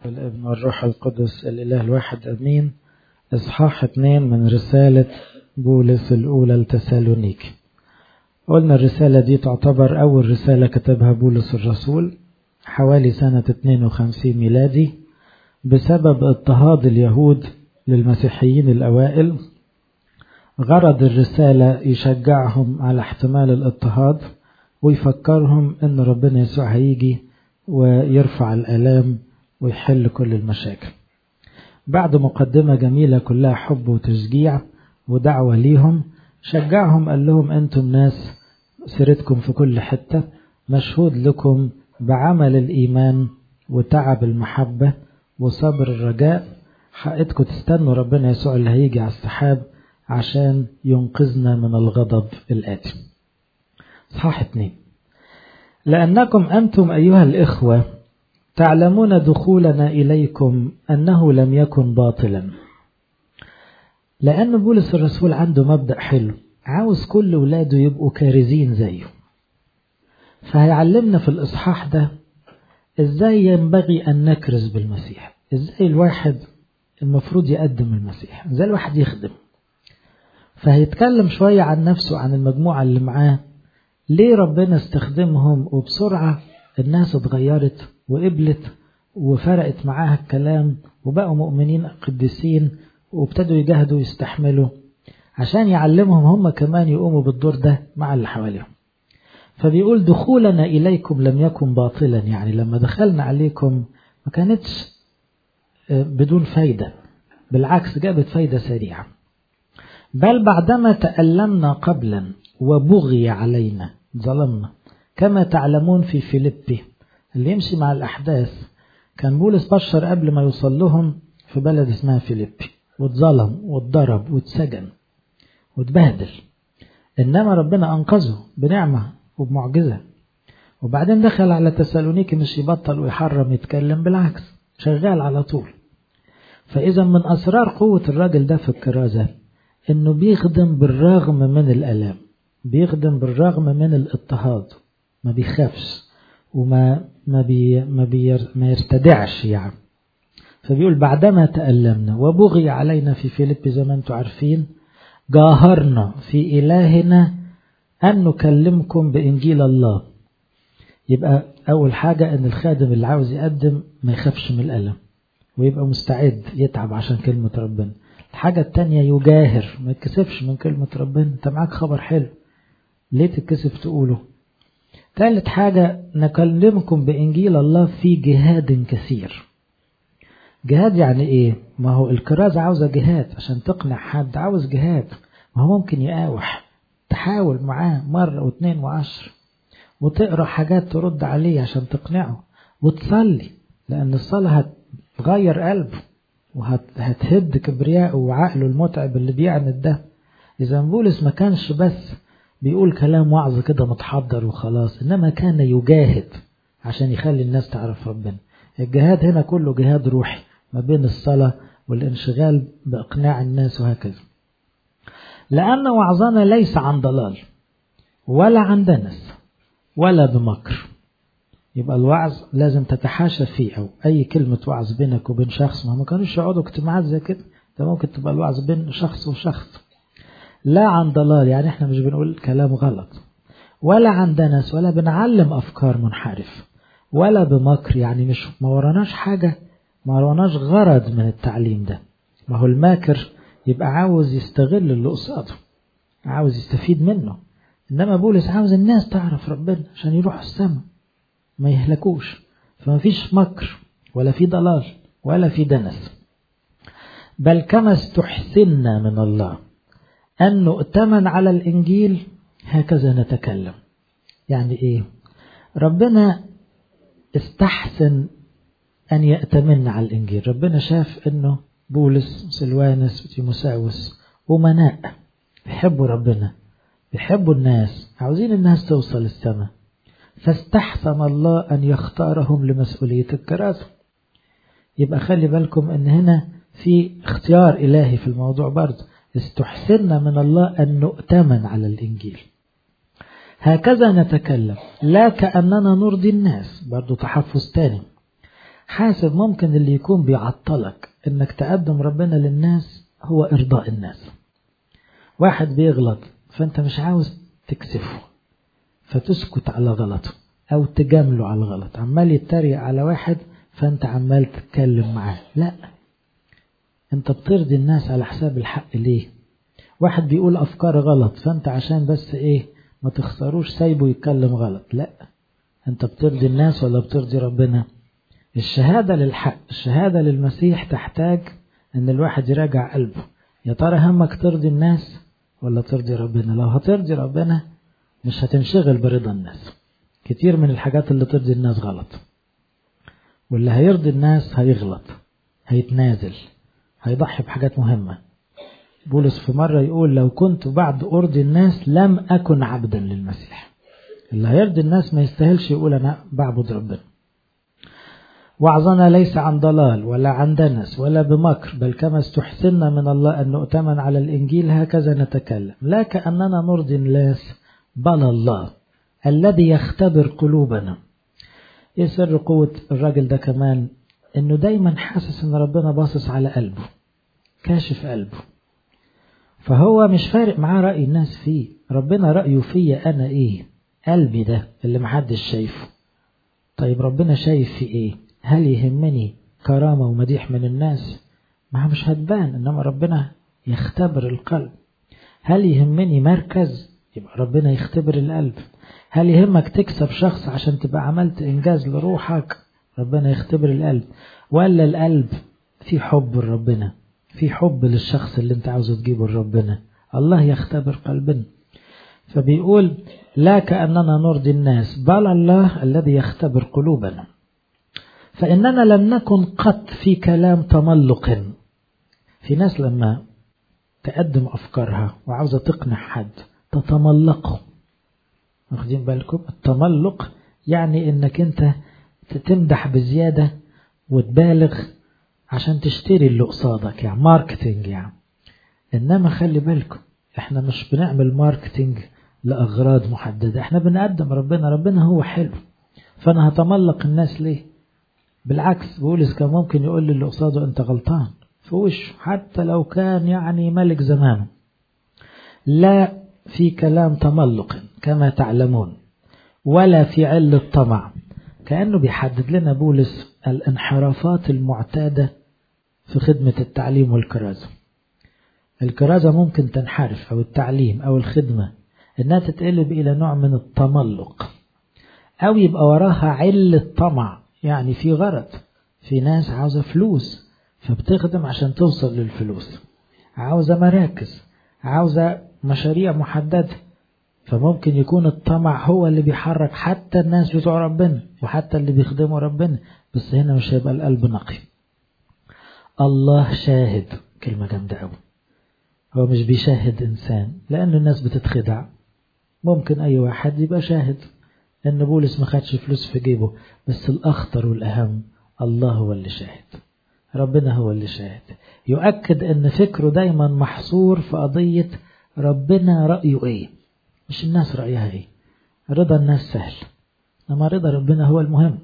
والابن والروح القدس الإله الواحد أمين إصحاح اتنين من رسالة بولس الأولى لتسالونيك قلنا الرسالة دي تعتبر أول رسالة كتبها بولس الرسول حوالي سنة 52 ميلادي بسبب اضطهاد اليهود للمسيحيين الأوائل غرض الرسالة يشجعهم على احتمال الاضطهاد ويفكرهم ان ربنا يسوع هيجي ويرفع الآلام ويحل كل المشاكل بعد مقدمة جميلة كلها حب وتشجيع ودعوة ليهم شجعهم قال لهم أنتم ناس سيرتكم في كل حتة مشهود لكم بعمل الإيمان وتعب المحبة وصبر الرجاء حقتكم تستنوا ربنا يسوع اللي هيجي على السحاب عشان ينقذنا من الغضب الآتي صحاح اتنين لأنكم أنتم أيها الإخوة تعلمون دخولنا إليكم أنه لم يكن باطلا لأن بولس الرسول عنده مبدأ حلو عاوز كل ولاده يبقوا كارزين زيه فهيعلمنا في الإصحاح ده إزاي ينبغي أن نكرز بالمسيح إزاي الواحد المفروض يقدم المسيح إزاي الواحد يخدم فهيتكلم شوية عن نفسه عن المجموعة اللي معاه ليه ربنا استخدمهم وبسرعة الناس اتغيرت وقبلت وفرقت معاها الكلام وبقوا مؤمنين قديسين وابتدوا يجاهدوا يستحملوا عشان يعلمهم هم كمان يقوموا بالدور ده مع اللي حواليهم فبيقول دخولنا إليكم لم يكن باطلا يعني لما دخلنا عليكم ما كانتش بدون فايدة بالعكس جابت فايدة سريعة بل بعدما تألمنا قبلا وبغي علينا ظلمنا كما تعلمون في فيليبي اللي يمشي مع الأحداث كان بولس بشر قبل ما يوصل لهم في بلد اسمها فيليبي واتظلم واتضرب واتسجن واتبهدل إنما ربنا أنقذه بنعمة وبمعجزة وبعدين دخل على تسالونيكي مش يبطل ويحرم يتكلم بالعكس شغال على طول فإذا من أسرار قوة الراجل ده في الكرازة إنه بيخدم بالرغم من الآلام بيخدم بالرغم من الاضطهاد ما بيخافش وما ما بي ما, بي ما يرتدعش يعني فبيقول بعدما تألمنا وبغي علينا في فيليب زي ما انتم عارفين جاهرنا في إلهنا أن نكلمكم بإنجيل الله يبقى أول حاجة أن الخادم اللي عاوز يقدم ما يخافش من الألم ويبقى مستعد يتعب عشان كلمة ربنا الحاجة التانية يجاهر ما يتكسفش من كلمة ربنا انت معاك خبر حلو ليه تتكسف تقوله ثالث حاجة نكلمكم بإنجيل الله في جهاد كثير جهاد يعني ايه ما هو الكراز عاوزة جهاد عشان تقنع حد عاوز جهاد ما هو ممكن يقاوح تحاول معاه مرة واثنين وعشر وتقرأ حاجات ترد عليه عشان تقنعه وتصلي لأن الصلاة هتغير قلبه وهتهد كبرياءه وعقله المتعب اللي بيعند ده إذا بولس ما كانش بس بيقول كلام وعظ كده متحضر وخلاص إنما كان يجاهد عشان يخلي الناس تعرف ربنا الجهاد هنا كله جهاد روحي ما بين الصلاة والانشغال بإقناع الناس وهكذا لأن وعظنا ليس عن ضلال ولا عن دنس ولا بمكر يبقى الوعظ لازم تتحاشى فيه أو أي كلمة وعظ بينك وبين شخص ما كانوش يقعدوا اجتماعات زي كده ده ممكن تبقى الوعظ بين شخص وشخص لا عن ضلال يعني احنا مش بنقول كلام غلط ولا عن دنس ولا بنعلم أفكار منحرف ولا بمكر يعني مش ما وراناش حاجة ما وراناش غرض من التعليم ده ما هو الماكر يبقى عاوز يستغل اللي قصاده عاوز يستفيد منه إنما بولس عاوز الناس تعرف ربنا عشان يروحوا السماء ما يهلكوش فما فيش مكر ولا في ضلال ولا في دنس بل كما استحسنا من الله أن نؤتمن على الإنجيل هكذا نتكلم يعني إيه ربنا استحسن أن يأتمن على الإنجيل ربنا شاف أنه بولس سلوانس وتيموساوس ومناء بيحبوا ربنا بيحبوا الناس عاوزين الناس توصل السماء فاستحسن الله أن يختارهم لمسؤولية الكراسة يبقى خلي بالكم أن هنا في اختيار إلهي في الموضوع برضه استحسنا من الله أن نؤتمن على الإنجيل هكذا نتكلم لا كأننا نرضي الناس برضو تحفظ تاني حاسب ممكن اللي يكون بيعطلك انك تقدم ربنا للناس هو ارضاء الناس واحد بيغلط فانت مش عاوز تكسفه فتسكت على غلطه او تجامله على الغلط عمال يتريق على واحد فانت عمال تتكلم معاه لا انت بترضي الناس على حساب الحق ليه واحد بيقول افكار غلط فانت عشان بس ايه ما تخسروش سايبه يتكلم غلط لا انت بترضي الناس ولا بترضي ربنا الشهادة للحق الشهادة للمسيح تحتاج ان الواحد يراجع قلبه يا ترى همك ترضي الناس ولا ترضي ربنا لو هترضي ربنا مش هتنشغل برضا الناس كتير من الحاجات اللي ترضي الناس غلط واللي هيرضي الناس هيغلط هيتنازل هيضحي بحاجات مهمة بولس في مرة يقول لو كنت بعد أرضي الناس لم أكن عبدا للمسيح اللي هيرضي الناس ما يستاهلش يقول أنا بعبد ربنا وعظنا ليس عن ضلال ولا عن دنس ولا بمكر بل كما استحسنا من الله أن نؤتمن على الإنجيل هكذا نتكلم لا كأننا نرضي الناس بل الله الذي يختبر قلوبنا ايه سر قوة الراجل ده كمان انه دايما حاسس ان ربنا باصص على قلبه كاشف قلبه فهو مش فارق معاه رأي الناس فيه ربنا رأيه فيا انا ايه قلبي ده اللي محدش شايفه طيب ربنا شايف في ايه هل يهمني كرامة ومديح من الناس ما مش هتبان انما ربنا يختبر القلب هل يهمني مركز يبقى ربنا يختبر القلب هل يهمك تكسب شخص عشان تبقى عملت إنجاز لروحك ربنا يختبر القلب ولا القلب في حب لربنا في حب للشخص اللي انت عاوزه تجيبه لربنا الله يختبر قلبنا فبيقول لا كأننا نرضي الناس بل الله الذي يختبر قلوبنا فإننا لم نكن قط في كلام تملق في ناس لما تقدم أفكارها وعاوزة تقنع حد تتملقه واخدين بالكم التملق يعني انك انت تمدح بزيادة وتبالغ عشان تشتري اللي قصادك يعني ماركتينج يعني انما خلي بالكم احنا مش بنعمل ماركتينج لأغراض محددة احنا بنقدم ربنا ربنا هو حلو فانا هتملق الناس ليه بالعكس بولس كان ممكن يقول للي قصاده انت غلطان في وشه حتى لو كان يعني ملك زمانه لا في كلام تملق كما تعلمون ولا في علة طمع كأنه بيحدد لنا بولس الانحرافات المعتادة في خدمة التعليم والكرازة الكرازة ممكن تنحرف أو التعليم أو الخدمة إنها تتقلب إلى نوع من التملق أو يبقى وراها علة طمع يعني في غرض في ناس عاوزة فلوس فبتخدم عشان توصل للفلوس عاوزة مراكز عاوزة مشاريع محددة فممكن يكون الطمع هو اللي بيحرك حتى الناس بتوع ربنا وحتى اللي بيخدموا ربنا بس هنا مش هيبقى القلب نقي الله شاهد كلمة جامدة قوي هو مش بيشاهد إنسان لأن الناس بتتخدع ممكن أي واحد يبقى شاهد إن بولس ما خدش فلوس في جيبه بس الأخطر والأهم الله هو اللي شاهد ربنا هو اللي شاهد يؤكد ان فكره دايما محصور في قضية ربنا رأيه ايه مش الناس رأيها ايه رضا الناس سهل انما رضا ربنا هو المهم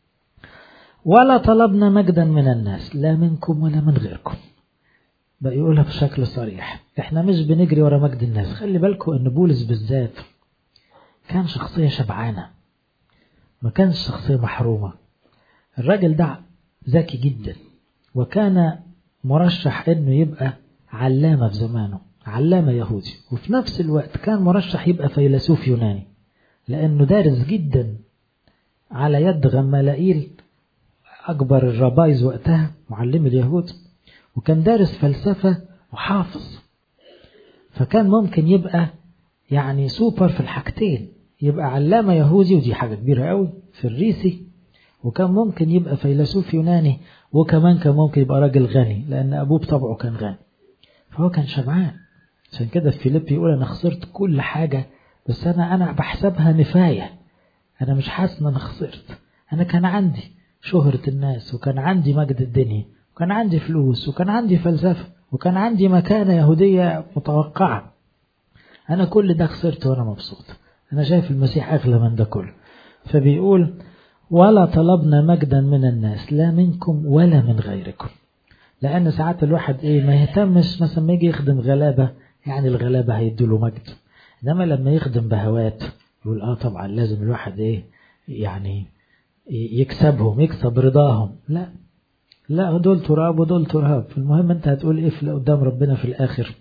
ولا طلبنا مجدا من الناس لا منكم ولا من غيركم بقى يقولها بشكل صريح احنا مش بنجري ورا مجد الناس خلي بالكم ان بولس بالذات كان شخصية شبعانة ما كانش شخصية محرومة الراجل ده ذكي جدا وكان مرشح انه يبقى علامة في زمانه علامة يهودي وفي نفس الوقت كان مرشح يبقى فيلسوف يوناني لأنه دارس جدا على يد غمالائيل أكبر الربايز وقتها معلم اليهود وكان دارس فلسفة وحافظ فكان ممكن يبقى يعني سوبر في الحاجتين يبقى علامة يهودي ودي حاجة كبيرة قوي في الريسي وكان ممكن يبقى فيلسوف يوناني وكمان كان ممكن يبقى راجل غني لأن أبوه بطبعه كان غني فهو كان شبعان عشان كده في فيليب يقول أنا خسرت كل حاجة بس أنا أنا بحسبها نفاية أنا مش حاسس إن أنا خسرت أنا كان عندي شهرة الناس وكان عندي مجد الدنيا وكان عندي فلوس وكان عندي فلسفة وكان عندي مكانة يهودية متوقعة أنا كل ده خسرت وأنا مبسوط أنا شايف المسيح أغلى من ده كله فبيقول ولا طلبنا مجدا من الناس لا منكم ولا من غيركم لأن ساعات الواحد إيه ما يهتمش مثلا ما يجي يخدم غلابة يعني الغلابة هيدوا مجد إنما لما يخدم بهوات يقول آه طبعا لازم الواحد إيه يعني يكسبهم يكسب رضاهم لا لا دول تراب ودول تراب المهم أنت هتقول إيه في قدام ربنا في الآخر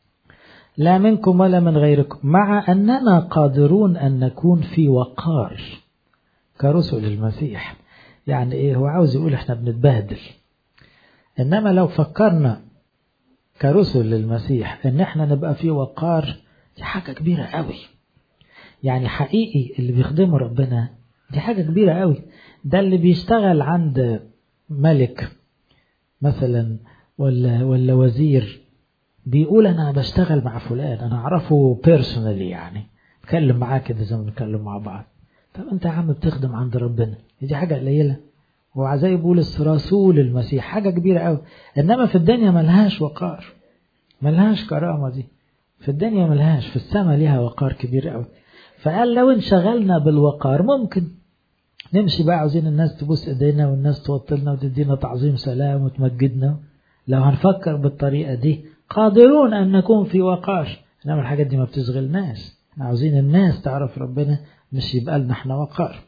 لا منكم ولا من غيركم مع أننا قادرون أن نكون في وقار كرسل المسيح يعني إيه هو عاوز يقول إحنا بنتبهدل إنما لو فكرنا كرسل للمسيح إن إحنا نبقى في وقار دي حاجة كبيرة قوي يعني حقيقي اللي بيخدموا ربنا دي حاجة كبيرة قوي ده اللي بيشتغل عند ملك مثلا ولا ولا وزير بيقول انا بشتغل مع فلان انا اعرفه بيرسونالي يعني اتكلم معاه كده زي ما بنتكلم مع بعض طب انت يا عم بتخدم عند ربنا دي حاجه قليله وزي بولس رسول المسيح حاجه كبيره قوي انما في الدنيا ملهاش وقار ملهاش كرامه دي في الدنيا ملهاش في السماء ليها وقار كبير قوي فقال لو انشغلنا بالوقار ممكن نمشي بقى عاوزين الناس تبوس ايدينا والناس توطلنا وتدينا تعظيم سلام وتمجدنا لو هنفكر بالطريقه دي قادرون أن نكون في وقار إنما الحاجات دي ما بتشغلناش احنا عاوزين الناس تعرف ربنا مش يبقى لنا احنا وقار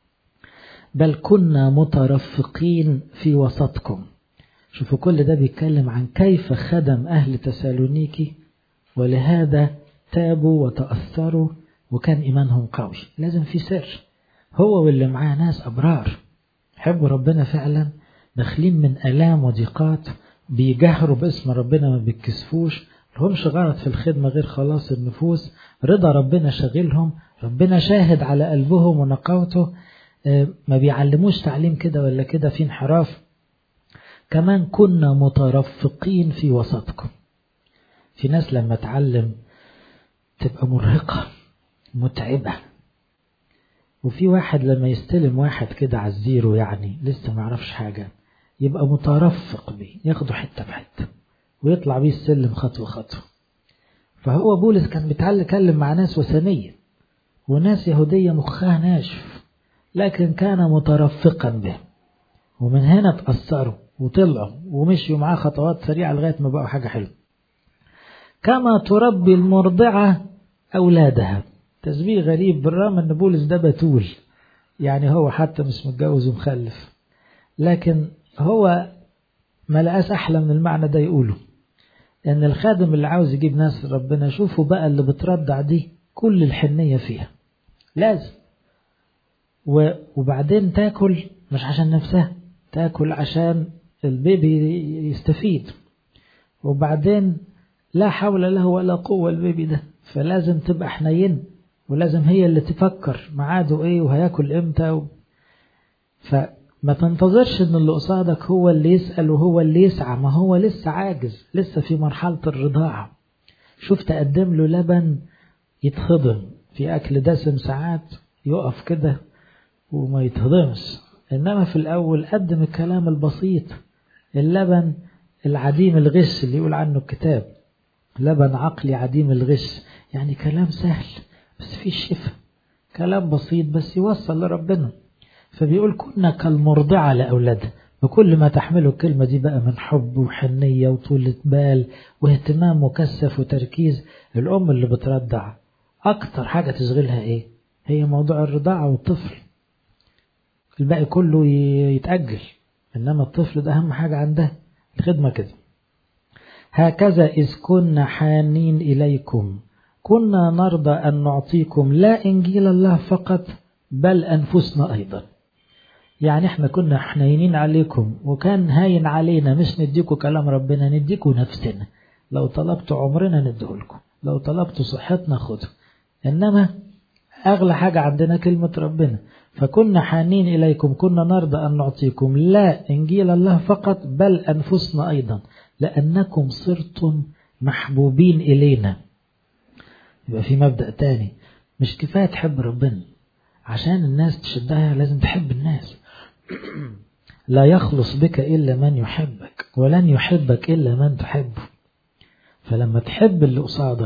بل كنا مترفقين في وسطكم شوفوا كل ده بيتكلم عن كيف خدم أهل تسالونيكي ولهذا تابوا وتأثروا وكان إيمانهم قوي لازم في سر هو واللي معاه ناس أبرار حبوا ربنا فعلا داخلين من آلام وضيقات بيجهروا باسم ربنا ما بيتكسفوش لهمش غرض في الخدمة غير خلاص النفوس رضا ربنا شاغلهم ربنا شاهد على قلبهم ونقاوته ما بيعلموش تعليم كده ولا كده في انحراف كمان كنا مترفقين في وسطكم في ناس لما تعلم تبقى مرهقة متعبة وفي واحد لما يستلم واحد كده على الزيرو يعني لسه ما يعرفش حاجة يبقى مترفق بيه ياخده حتة بحتة ويطلع بيه السلم خطوة خطوة فهو بولس كان بيتكلم مع ناس وثنية وناس يهودية مخها ناشف لكن كان مترفقا به ومن هنا تأثروا وطلعوا ومشيوا معاه خطوات سريعة لغاية ما بقوا حاجة حلوة كما تربي المرضعة أولادها تشبيه غريب بالرغم أن بولس ده بتول يعني هو حتى مش متجوز ومخلف لكن هو ما لقاش أحلى من المعنى ده يقوله إن الخادم اللي عاوز يجيب ناس ربنا شوفوا بقى اللي بتردع دي كل الحنية فيها لازم وبعدين تاكل مش عشان نفسها تاكل عشان البيبي يستفيد وبعدين لا حول له ولا قوة البيبي ده فلازم تبقى حنين ولازم هي اللي تفكر ميعاده ايه وهياكل امتى و... فما تنتظرش ان اللي قصادك هو اللي يسأل وهو اللي يسعى ما هو لسه عاجز لسه في مرحلة الرضاعة شوف تقدم له لبن يتهضم في أكل دسم ساعات يقف كده وما يتهضمش إنما في الأول قدم الكلام البسيط اللبن العديم الغش اللي يقول عنه الكتاب لبن عقلي عديم الغش يعني كلام سهل بس فيه شفاء كلام بسيط بس يوصل لربنا فبيقول كنا كالمرضعة لأولادها بكل ما تحمله الكلمة دي بقى من حب وحنية وطولة بال واهتمام مكثف وتركيز الأم اللي بترضع أكتر حاجة تشغلها إيه؟ هي موضوع الرضاعة والطفل الباقي كله يتأجل إنما الطفل ده أهم حاجة عندها الخدمة كده هكذا إذ كنا حانين إليكم كنا نرضى أن نعطيكم لا إنجيل الله فقط بل أنفسنا أيضا يعني احنا كنا حنينين عليكم وكان هاين علينا مش نديكم كلام ربنا نديكم نفسنا لو طلبتوا عمرنا نديهولكم لو طلبتوا صحتنا خدوا إنما أغلى حاجة عندنا كلمة ربنا فكنا حانين إليكم كنا نرضى أن نعطيكم لا إنجيل الله فقط بل أنفسنا أيضا لأنكم صرتم محبوبين إلينا يبقى في مبدأ تاني مش كفاية تحب ربنا عشان الناس تشدها لازم تحب الناس لا يخلص بك إلا من يحبك ولن يحبك إلا من تحبه فلما تحب اللي قصادك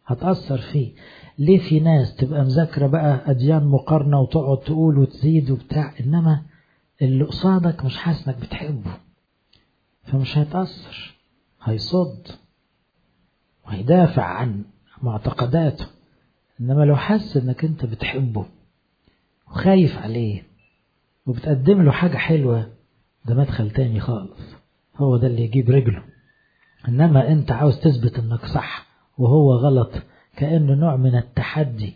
هتأثر فيه ليه في ناس تبقى مذاكرة بقى أديان مقارنة وتقعد تقول وتزيد وبتاع إنما اللي قصادك مش حاسس إنك بتحبه فمش هيتأثر هيصد وهيدافع عن معتقداته إنما لو حس إنك أنت بتحبه وخايف عليه وبتقدم له حاجة حلوة ده مدخل تاني خالص هو ده اللي يجيب رجله إنما أنت عاوز تثبت إنك صح وهو غلط كأنه نوع من التحدي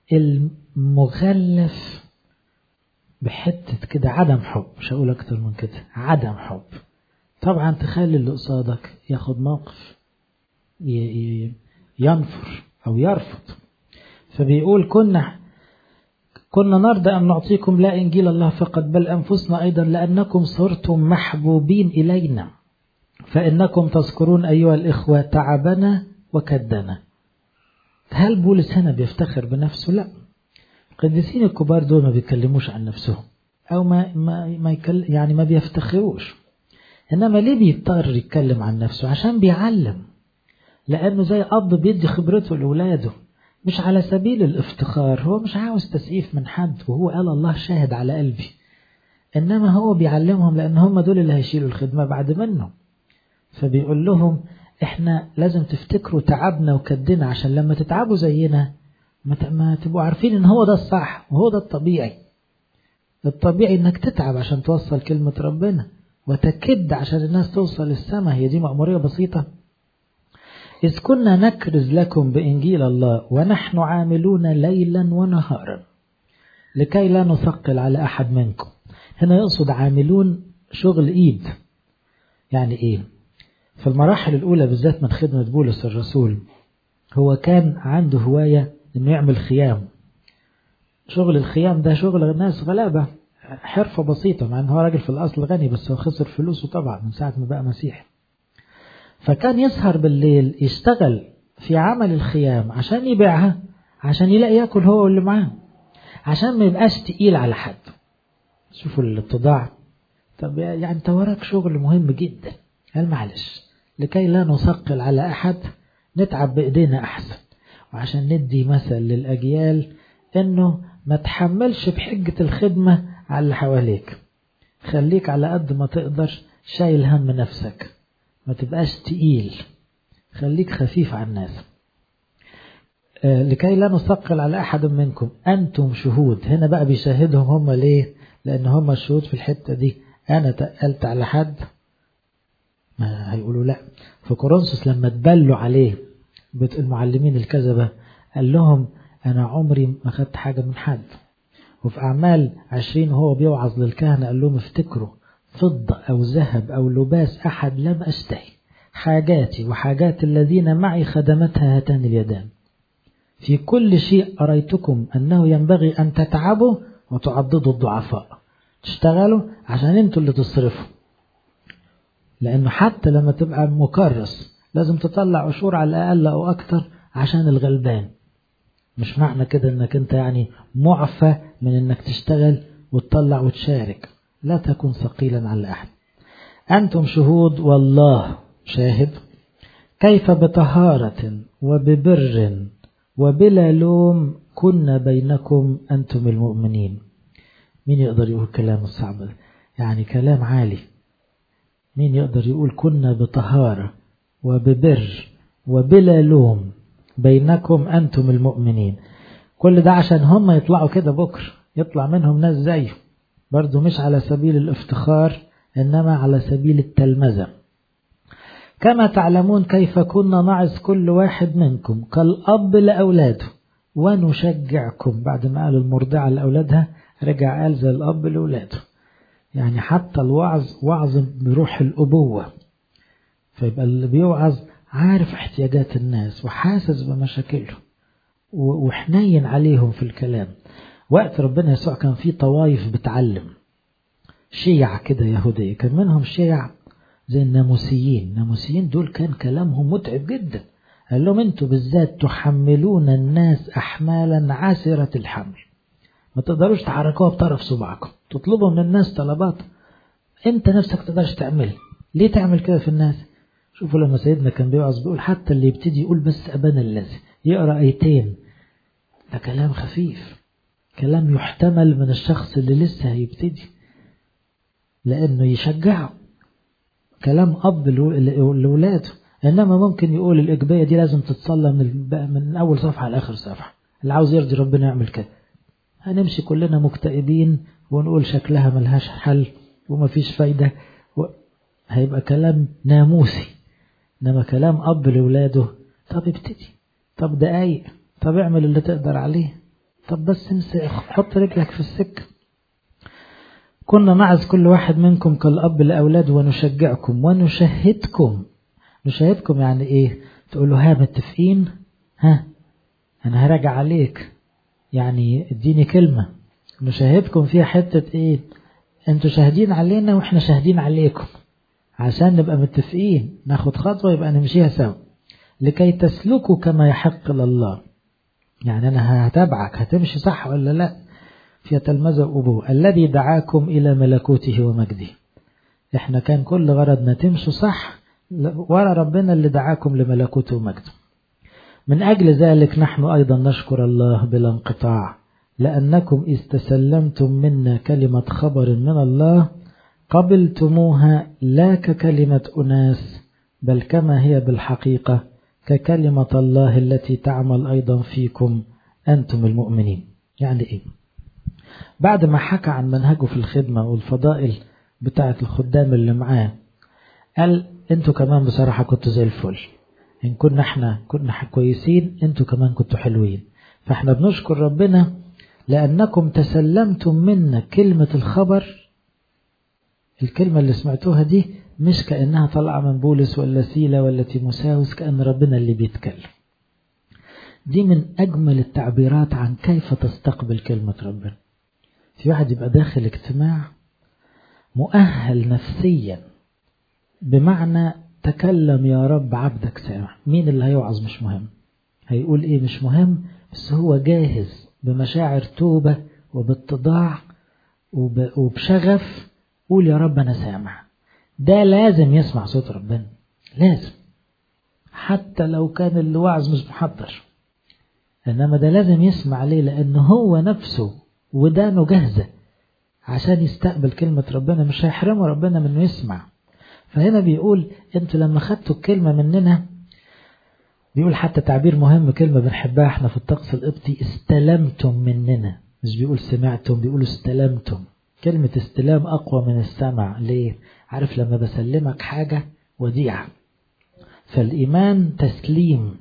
المغلف بحتة كده عدم حب مش هقول أكتر من كده عدم حب طبعا تخلي اللي قصادك ياخد موقف ينفر أو يرفض فبيقول كنا كنا نرضى أن نعطيكم لا إنجيل الله فقط بل أنفسنا أيضا لأنكم صرتم محبوبين إلينا فإنكم تذكرون أيها الإخوة تعبنا وكدنا هل بولس هنا بيفتخر بنفسه لا القديسين الكبار دول ما بيتكلموش عن نفسهم أو ما, ما, ما يكل يعني ما بيفتخروش إنما ليه بيضطر يتكلم عن نفسه عشان بيعلم لأنه زي أب بيدي خبرته لأولاده مش على سبيل الافتخار هو مش عاوز تسقيف من حد وهو قال الله شاهد على قلبي إنما هو بيعلمهم لأن هم دول اللي هيشيلوا الخدمة بعد منه فبيقول لهم احنا لازم تفتكروا تعبنا وكدنا عشان لما تتعبوا زينا ما تبقوا عارفين ان هو ده الصح وهو ده الطبيعي الطبيعي انك تتعب عشان توصل كلمة ربنا وتكد عشان الناس توصل السماء هي دي مأمورية بسيطة إذ كنا نكرز لكم بإنجيل الله ونحن عاملون ليلا ونهارا لكي لا نثقل على أحد منكم هنا يقصد عاملون شغل إيد يعني إيه في المراحل الأولى بالذات من خدمة بولس الرسول هو كان عنده هواية إنه يعمل خيام شغل الخيام ده شغل ناس غلابة حرفة بسيطة مع إنه هو راجل في الأصل غني بس هو خسر فلوسه طبعا من ساعة ما بقى مسيحي فكان يسهر بالليل يشتغل في عمل الخيام عشان يبيعها عشان يلاقي ياكل هو واللي معاه عشان ما يبقاش تقيل على حد شوفوا الاتضاع طب يعني انت وراك شغل مهم جدا قال معلش لكي لا نثقل على أحد نتعب بإيدينا أحسن وعشان ندي مثل للأجيال إنه ما تحملش بحجة الخدمة على اللي حواليك خليك على قد ما تقدر شايل هم نفسك ما تبقاش تقيل خليك خفيف على الناس آه لكي لا نثقل على أحد منكم أنتم شهود هنا بقى بيشاهدهم هم ليه لأن هم الشهود في الحتة دي أنا تقلت على حد ما هيقولوا لا فكورنثوس لما تبلوا عليه المعلمين الكذبة قال لهم أنا عمري ما خدت حاجة من حد وفي أعمال عشرين وهو بيوعظ للكهنة قال لهم افتكروا فضة أو ذهب أو لباس أحد لم أشتهي حاجاتي وحاجات الذين معي خدمتها هاتان اليدان في كل شيء أريتكم أنه ينبغي أن تتعبوا وتعضدوا الضعفاء تشتغلوا عشان انتوا اللي تصرفوا لأنه حتى لما تبقى مكرس لازم تطلع عشور على الأقل أو أكتر عشان الغلبان مش معنى كده انك انت يعني معفى من انك تشتغل وتطلع وتشارك لا تكن ثقيلا على أحد أنتم شهود والله شاهد كيف بطهارة وببر وبلا لوم كنا بينكم أنتم المؤمنين مين يقدر يقول كلام الصعب ده يعني كلام عالي مين يقدر يقول كنا بطهارة وببر وبلا لوم بينكم أنتم المؤمنين كل ده عشان هم يطلعوا كده بكرة يطلع منهم ناس زيه برضو مش على سبيل الافتخار إنما على سبيل التلمذة كما تعلمون كيف كنا نعظ كل واحد منكم كالأب لأولاده ونشجعكم بعد ما قال المرضعة لأولادها رجع قال زي الأب لأولاده يعني حتى الوعظ وعظ بروح الأبوة فيبقى اللي بيوعظ عارف احتياجات الناس وحاسس بمشاكلهم وحنين عليهم في الكلام وقت ربنا يسوع كان في طوايف بتعلم شيع كده يهودية كان منهم شيع زي الناموسيين الناموسيين دول كان كلامهم متعب جدا قال لهم انتوا بالذات تحملون الناس احمالا عاسرة الحمل ما تقدروش تحركوها بطرف صبعكم تطلبوا من الناس طلبات انت نفسك تقدرش تعمل ليه تعمل كده في الناس شوفوا لما سيدنا كان بيوعظ بيقول حتى اللي يبتدي يقول بس ابانا الذي يقرأ ايتين ده كلام خفيف كلام يحتمل من الشخص اللي لسه هيبتدي لأنه يشجعه كلام أب لولاده إنما ممكن يقول الإجبية دي لازم تتصلى من, من أول صفحة لآخر صفحة اللي عاوز يرضي ربنا يعمل كده هنمشي كلنا مكتئبين ونقول شكلها ملهاش حل ومفيش فايدة و... هيبقى كلام ناموسي إنما كلام أب لولاده طب ابتدي طب دقايق طب اعمل اللي تقدر عليه طب بس امسك حط رجلك في السكة كنا نعظ كل واحد منكم كالأب لأولاده ونشجعكم ونشهدكم نشهدكم يعني ايه تقولوا ها متفقين ها انا هراجع عليك يعني اديني كلمة نشاهدكم فيها حتة ايه انتوا شاهدين علينا واحنا شاهدين عليكم عشان نبقى متفقين ناخد خطوة يبقى نمشيها سوا لكي تسلكوا كما يحق لله يعني انا هتابعك هتمشي صح ولا لا في تلمذة أبوه الذي دعاكم إلى ملكوته ومجده احنا كان كل غرضنا تمشوا صح ورا ربنا اللي دعاكم لملكوته ومجده من أجل ذلك نحن أيضا نشكر الله بلا انقطاع لأنكم استسلمتم منا كلمة خبر من الله قبلتموها لا ككلمة أناس بل كما هي بالحقيقة ككلمة الله التي تعمل أيضا فيكم أنتم المؤمنين يعني إيه بعد ما حكى عن منهجه في الخدمة والفضائل بتاعة الخدام اللي معاه قال انتوا كمان بصراحة كنتوا زي الفل إن كنا احنا كنا كويسين انتوا كمان كنتوا حلوين فاحنا بنشكر ربنا لأنكم تسلمتم منا كلمة الخبر الكلمة اللي سمعتوها دي مش كأنها طالعة من بولس ولا سيلة ولا تيموساوس كأن ربنا اللي بيتكلم دي من أجمل التعبيرات عن كيف تستقبل كلمة ربنا في واحد يبقى داخل اجتماع مؤهل نفسيا بمعنى تكلم يا رب عبدك سامع مين اللي هيوعظ مش مهم هيقول ايه مش مهم بس هو جاهز بمشاعر توبة وباتضاع وبشغف قول يا رب أنا سامع ده لازم يسمع صوت ربنا لازم حتى لو كان اللي واعظ مش محضر إنما ده لازم يسمع ليه لأن هو نفسه ودانه جاهزة عشان يستقبل كلمة ربنا مش هيحرمه ربنا من انه يسمع فهنا بيقول انتوا لما خدتوا الكلمة مننا بيقول حتى تعبير مهم كلمة بنحبها احنا في الطقس القبطي استلمتم مننا مش بيقول سمعتم بيقول استلمتم كلمة استلام أقوى من السمع ليه؟ عارف لما بسلمك حاجة وديعة فالإيمان تسليم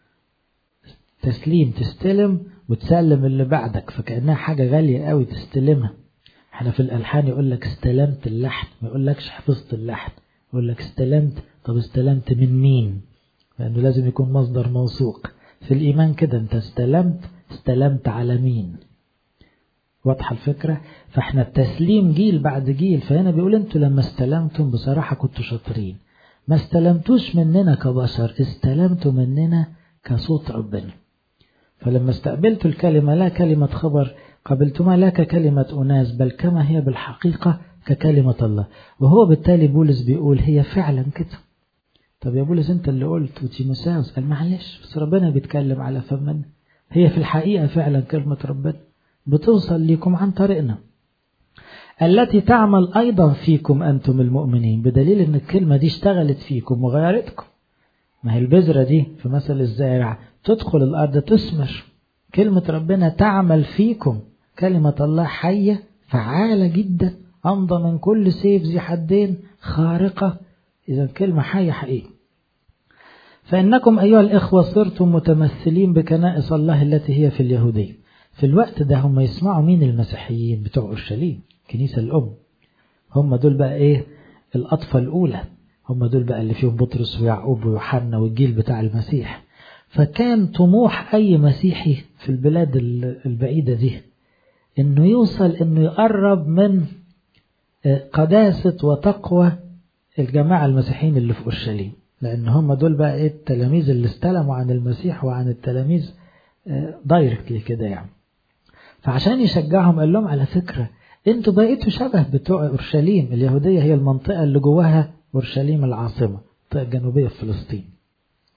تسليم تستلم وتسلم اللي بعدك فكأنها حاجة غالية قوي تستلمها احنا في الألحان يقول لك استلمت اللحن ما يقولكش حفظت اللحن يقول لك استلمت طب استلمت من مين لأنه لازم يكون مصدر موثوق في الإيمان كده أنت استلمت استلمت على مين واضحة الفكرة فاحنا التسليم جيل بعد جيل فهنا بيقول انتوا لما استلمتم بصراحة كنتوا شاطرين ما استلمتوش مننا كبشر استلمتوا مننا كصوت ربنا فلما استقبلتوا الكلمة لا كلمة خبر قبلتما لا ككلمة أناس بل كما هي بالحقيقة ككلمة الله وهو بالتالي بولس بيقول هي فعلا كده طب يا بولس انت اللي قلت وتيموساوس قال معلش بس ربنا بيتكلم على فمنا هي في الحقيقة فعلا كلمة ربنا بتوصل لكم عن طريقنا التي تعمل أيضا فيكم أنتم المؤمنين بدليل أن الكلمة دي اشتغلت فيكم وغيرتكم ما هي البذرة دي في مثل الزارع تدخل الأرض تثمر كلمة ربنا تعمل فيكم كلمة الله حية فعالة جدا أمضى من كل سيف ذي حدين خارقة إذا كلمة حية حقيقة فإنكم أيها الإخوة صرتم متمثلين بكنائس الله التي هي في اليهودية في الوقت ده هم يسمعوا مين المسيحيين بتوع أورشليم كنيسة الأم هم دول بقى إيه الأطفال الأولى هم دول بقى اللي فيهم بطرس ويعقوب ويوحنا والجيل بتاع المسيح فكان طموح أي مسيحي في البلاد البعيدة دي إنه يوصل إنه يقرب من قداسة وتقوى الجماعة المسيحيين اللي في أورشليم لأن هم دول بقى إيه التلاميذ اللي استلموا عن المسيح وعن التلاميذ دايركتلي كده يعني فعشان يشجعهم قال لهم على فكرة انتوا بقيتوا شبه بتوع اورشليم اليهودية هي المنطقة اللي جواها اورشليم العاصمة المنطقة الجنوبية في فلسطين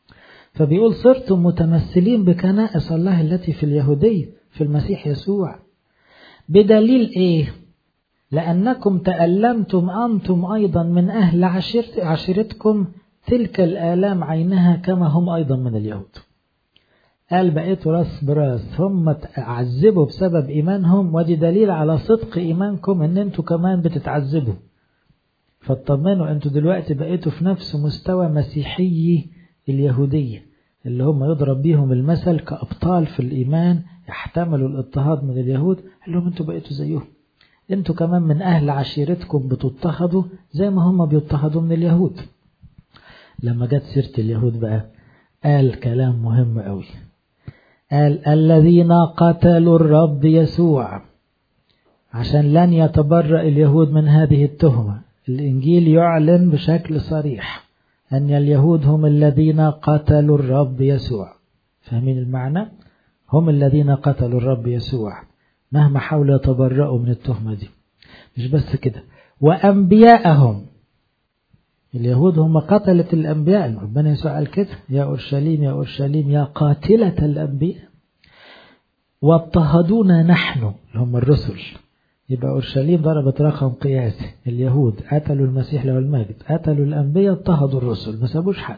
فبيقول صرتم متمثلين بكنائس الله التي في اليهودية في المسيح يسوع بدليل ايه لأنكم تألمتم أنتم أيضا من أهل عشيرت عشيرتكم تلك الآلام عينها كما هم أيضا من اليهود قال بقيتوا راس براس هم تعذبوا بسبب إيمانهم ودي دليل على صدق إيمانكم إن أنتوا كمان بتتعذبوا فاطمنوا أنتوا دلوقتي بقيتوا في نفس مستوى مسيحي اليهودية اللي هم يضرب بيهم المثل كأبطال في الإيمان يحتملوا الاضطهاد من اليهود قال لهم أنتوا بقيتوا زيهم أنتوا كمان من أهل عشيرتكم بتضطهدوا زي ما هم بيضطهدوا من اليهود لما جت سيرة اليهود بقى قال كلام مهم قوي قال الذين قتلوا الرب يسوع عشان لن يتبرأ اليهود من هذه التهمة الإنجيل يعلن بشكل صريح أن اليهود هم الذين قتلوا الرب يسوع فاهمين المعنى؟ هم الذين قتلوا الرب يسوع مهما حاولوا يتبرأوا من التهمة دي مش بس كده وأنبياءهم اليهود هم قتلة الأنبياء ربنا يسوع قال كده يا أورشليم يا أورشليم يا قاتلة الأنبياء واضطهدونا نحن اللي هم الرسل يبقى أورشليم ضربت رقم قياسي اليهود قتلوا المسيح له المجد قتلوا الأنبياء اضطهدوا الرسل ما سابوش حد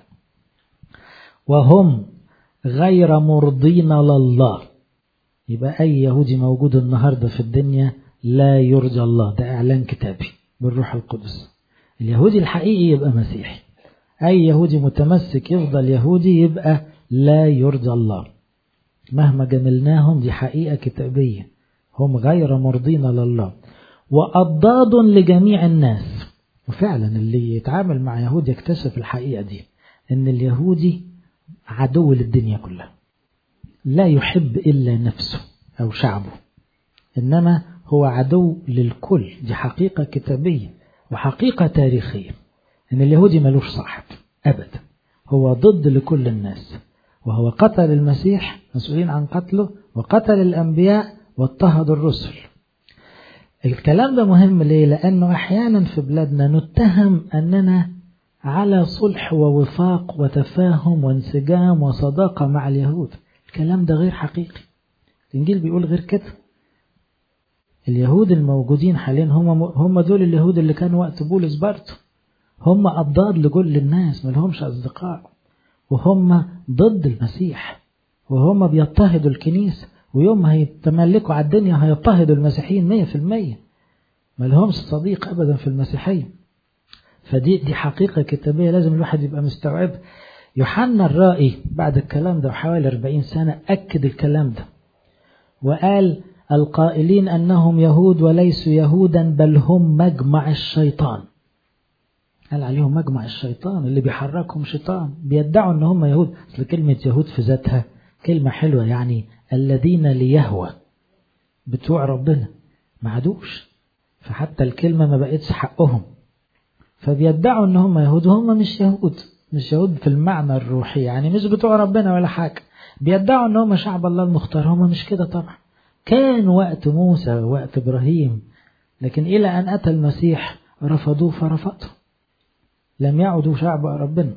وهم غير مرضين لله يبقى أي يهودي موجود النهاردة في الدنيا لا يرجى الله ده إعلان كتابي بالروح القدس اليهودي الحقيقي يبقى مسيحي أي يهودي متمسك يفضل يهودي يبقى لا يرجى الله مهما جملناهم دي حقيقة كتابية هم غير مرضين لله وأضداد لجميع الناس وفعلا اللي يتعامل مع يهود يكتشف الحقيقة دي ان اليهودي عدو للدنيا كلها لا يحب إلا نفسه أو شعبه إنما هو عدو للكل دي حقيقة كتابية وحقيقة تاريخية إن اليهودي ملوش صاحب أبدا هو ضد لكل الناس وهو قتل المسيح مسؤولين عن قتله وقتل الأنبياء واضطهد الرسل الكلام ده مهم ليه لأنه أحيانا في بلادنا نتهم أننا على صلح ووفاق وتفاهم وانسجام وصداقة مع اليهود الكلام ده غير حقيقي الإنجيل بيقول غير كده اليهود الموجودين حاليا هم هم دول اليهود اللي كانوا وقت بولس برضه هم أضداد لكل الناس ما لهمش أصدقاء وهم ضد المسيح وهم بيضطهدوا الكنيسة ويوم ما هيتملكوا على الدنيا هيضطهدوا المسيحيين مية في المية ما لهمش صديق أبدا في المسيحية فدي دي حقيقة كتابية لازم الواحد يبقى مستوعب يوحنا الرائي بعد الكلام ده بحوالي 40 سنة أكد الكلام ده وقال القائلين أنهم يهود وليسوا يهودا بل هم مجمع الشيطان قال عليهم مجمع الشيطان اللي بيحركهم شيطان بيدعوا ان هم يهود اصل كلمة يهود في ذاتها كلمة حلوة يعني الذين ليهوى بتوع ربنا ما عادوش فحتى الكلمة ما بقتش حقهم فبيدعوا ان هم يهود وهم مش يهود مش يهود في المعنى الروحي يعني مش بتوع ربنا ولا حاجة بيدعوا ان هم شعب الله المختار هم مش كده طبعا كان وقت موسى وقت ابراهيم لكن الى ان اتى المسيح رفضوه فرفضوا لم يعدوا شعب ربنا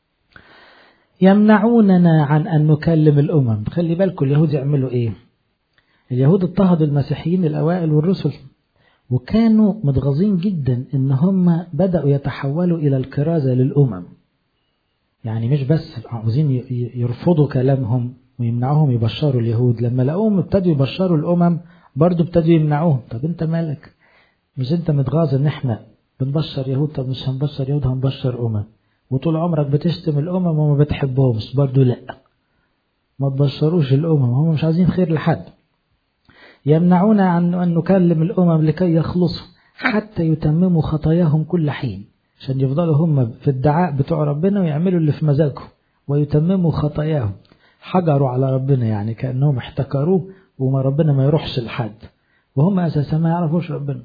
يمنعوننا عن أن نكلم الأمم خلي بالكم اليهود يعملوا إيه اليهود اضطهدوا المسيحيين الأوائل والرسل وكانوا متغاظين جدا إن هم بدأوا يتحولوا إلى الكرازة للأمم يعني مش بس عاوزين يرفضوا كلامهم ويمنعوهم يبشروا اليهود لما لقوهم ابتدوا يبشروا الأمم برضو ابتدوا يمنعوهم طب انت مالك مش انت متغاظ ان احنا بنبشر يهود طب مش هنبشر يهود هنبشر أمم وطول عمرك بتشتم الأمم وما بتحبهمش برضو لا ما تبشروش الأمم هم مش عايزين خير لحد يمنعون عن أن نكلم الأمم لكي يخلصوا حتى يتمموا خطاياهم كل حين عشان يفضلوا هم في الدعاء بتوع ربنا ويعملوا اللي في مزاجهم ويتمموا خطاياهم حجروا على ربنا يعني كأنهم احتكروه وما ربنا ما يروحش لحد وهم أساسا ما يعرفوش ربنا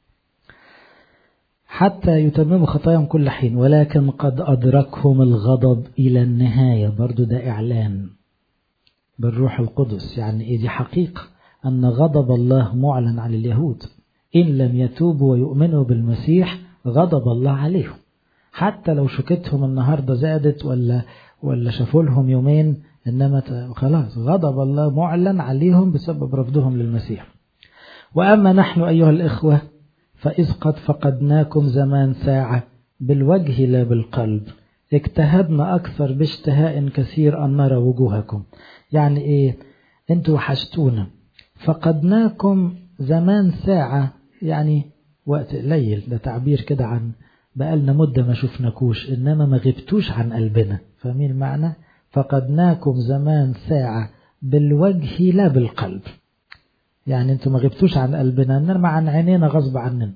حتى يتمموا خطاياهم كل حين ولكن قد أدركهم الغضب إلى النهاية برضو ده إعلان بالروح القدس يعني إيه دي حقيقة أن غضب الله معلن على اليهود إن لم يتوبوا ويؤمنوا بالمسيح غضب الله عليهم حتى لو شوكتهم النهاردة زادت ولا ولا شافوا لهم يومين إنما خلاص غضب الله معلن عليهم بسبب رفضهم للمسيح وأما نحن أيها الإخوة فإذ قد فقدناكم زمان ساعة بالوجه لا بالقلب اجتهدنا أكثر باشتهاء كثير أن نرى وجوهكم يعني إيه أنتوا وحشتونا فقدناكم زمان ساعة يعني وقت قليل ده تعبير كده عن بقالنا مدة ما شفناكوش إنما ما غبتوش عن قلبنا فاهمين المعنى فقدناكم زمان ساعة بالوجه لا بالقلب يعني انتوا ما غبتوش عن قلبنا انما عن عينينا غصب عننا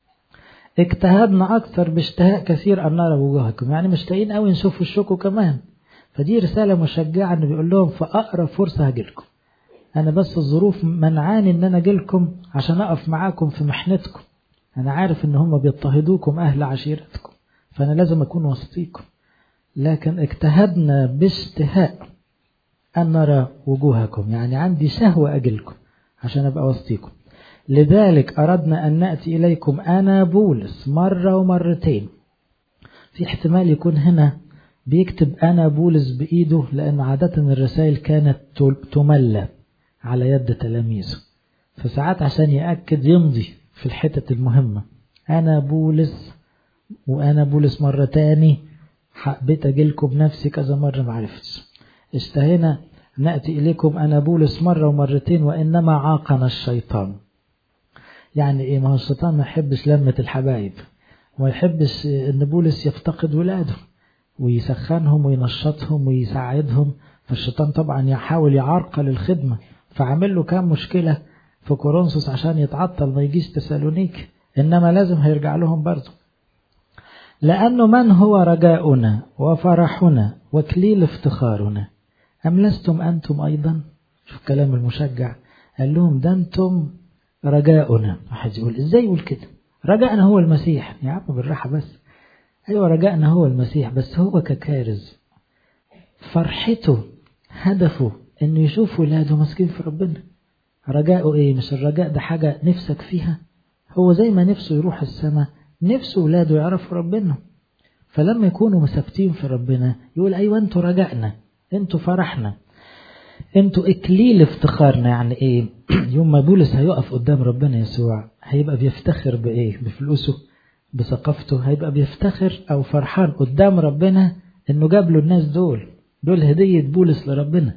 اجتهدنا اكثر باشتهاء كثير ان نرى وجوهكم يعني مشتاقين قوي نشوف وشكم كمان فدي رساله مشجعه انه بيقول لهم في اقرب فرصه هجيلكم انا بس الظروف منعاني ان انا اجيلكم عشان اقف معاكم في محنتكم انا عارف ان هم بيضطهدوكم اهل عشيرتكم فانا لازم اكون وسطيكم لكن اجتهدنا باشتهاء ان نرى وجوهكم يعني عندي شهوه اجيلكم عشان أبقى وسطيكم لذلك أردنا أن نأتي إليكم أنا بولس مرة ومرتين في احتمال يكون هنا بيكتب أنا بولس بإيده لأن عادة الرسائل كانت تملى على يد تلاميذه فساعات عشان يأكد يمضي في الحتة المهمة أنا بولس وأنا بولس مرة تاني حبيت أجيلكم بنفسي كذا مرة معرفتش اشتهينا نأتي إليكم أنا بولس مرة ومرتين وإنما عاقنا الشيطان يعني إيه ما هو الشيطان ما يحبش لمة الحبايب وما يحبش إن بولس يفتقد ولاده ويسخنهم وينشطهم ويساعدهم فالشيطان طبعا يحاول يعرقل الخدمة فعمل له كام مشكلة في كورنثوس عشان يتعطل ما يجيش تسالونيك إنما لازم هيرجع لهم برضه لأنه من هو رجاؤنا وفرحنا وكليل افتخارنا أم لستم أنتم أيضا شوف كلام المشجع قال لهم ده أنتم رجاؤنا واحد يقول إزاي يقول كده رجاءنا هو المسيح يا عم بالراحة بس أيوة رجاءنا هو المسيح بس هو ككارز فرحته هدفه إنه يشوف ولاده ماسكين في ربنا رجاؤه إيه مش الرجاء ده حاجة نفسك فيها هو زي ما نفسه يروح السماء نفسه ولاده يعرفوا ربنا فلما يكونوا مثبتين في ربنا يقول أيوة أنتوا رجائنا انتوا فرحنا انتوا اكليل افتخارنا يعني ايه يوم ما بولس هيقف قدام ربنا يسوع هيبقى بيفتخر بايه بفلوسه بثقافته هيبقى بيفتخر او فرحان قدام ربنا انه جاب له الناس دول دول هدية بولس لربنا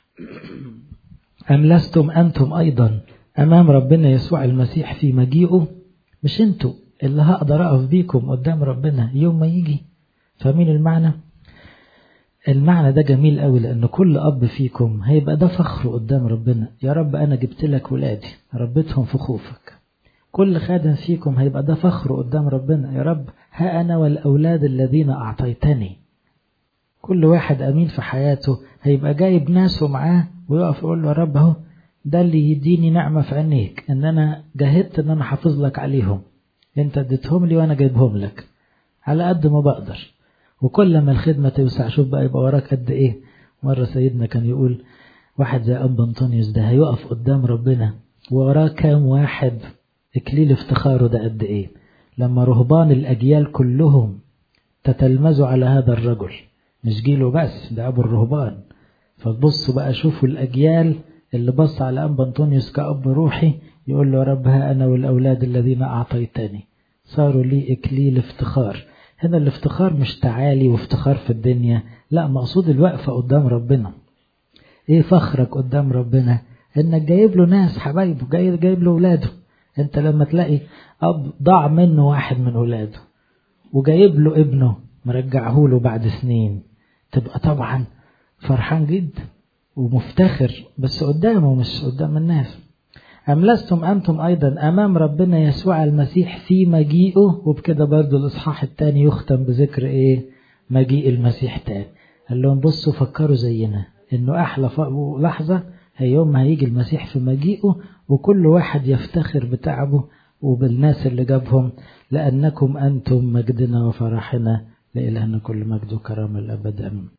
أم لستم أنتم أيضا أمام ربنا يسوع المسيح في مجيئه مش انتوا اللي هقدر أقف بيكم قدام ربنا يوم ما يجي فاهمين المعنى؟ المعنى ده جميل قوي لأن كل أب فيكم هيبقى ده فخره قدام ربنا يا رب أنا جبت لك ولادي ربيتهم في خوفك كل خادم فيكم هيبقى ده فخره قدام ربنا يا رب ها أنا والأولاد الذين أعطيتني كل واحد أمين في حياته هيبقى جايب ناسه معاه ويقف يقول له يا رب أهو ده اللي يديني نعمة في عينيك إن أنا جاهدت إن أنا حافظ لك عليهم أنت اديتهم لي وأنا جايبهم لك على قد ما بقدر وكل ما الخدمة توسع شوف بقى يبقى وراك قد إيه مرة سيدنا كان يقول واحد زي أب أنطونيوس ده هيقف قدام ربنا وراه كام واحد إكليل افتخاره ده قد إيه لما رهبان الأجيال كلهم تتلمذوا على هذا الرجل مش جيله بس ده أبو الرهبان فتبصوا بقى شوفوا الأجيال اللي بص على أب أنطونيوس كأب روحي يقول له يا رب ها أنا والأولاد الذين أعطيتني صاروا لي إكليل افتخار هنا الافتخار مش تعالي وافتخار في الدنيا لا مقصود الوقفة قدام ربنا ايه فخرك قدام ربنا انك جايب له ناس حبايبه جاي جايب له ولاده انت لما تلاقي اب ضاع منه واحد من ولاده وجايب له ابنه مرجعه له بعد سنين تبقى طبعا فرحان جدا ومفتخر بس قدامه مش قدام الناس أم لستم أنتم أيضا أمام ربنا يسوع المسيح في مجيئه وبكده برضو الإصحاح الثاني يختم بذكر إيه مجيء المسيح تاني قال لهم بصوا فكروا زينا إنه أحلى لحظة هي يوم ما هيجي المسيح في مجيئه وكل واحد يفتخر بتعبه وبالناس اللي جابهم لأنكم أنتم مجدنا وفرحنا لإلهنا كل مجد وكرامة الأبد أمين